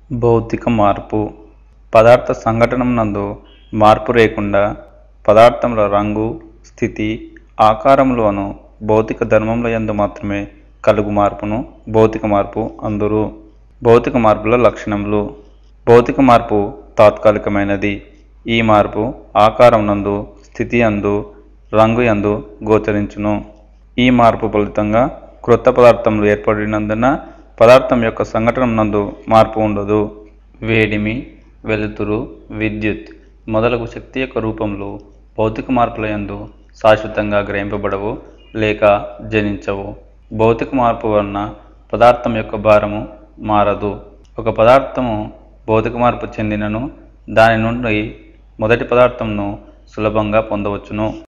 భౌతిక మార్పు పదార్థ సంఘటనం నందు మార్పు లేకుండా పదార్థముల రంగు స్థితి ఆకారములోను భౌతిక ధర్మముల యందు మాత్రమే కలుగు మార్పును భౌతిక మార్పు అందురు భౌతిక మార్పుల లక్షణములు భౌతిక మార్పు తాత్కాలికమైనది ఈ మార్పు ఆకారం నందు స్థితి అందు రంగు యందు గోచరించును ఈ మార్పు ఫలితంగా క్రొత్త పదార్థములు ఏర్పడినందున పదార్థం యొక్క సంఘటన నందు మార్పు ఉండదు వేడిమి వెలుతురు విద్యుత్ మొదలగు శక్తి యొక్క రూపములు భౌతిక మార్పుల యందు శాశ్వతంగా గ్రహింపబడవు లేక జనించవు భౌతిక మార్పు వలన పదార్థం యొక్క భారము మారదు ఒక పదార్థము భౌతిక మార్పు చెందినను దాని నుండి మొదటి పదార్థంను సులభంగా పొందవచ్చును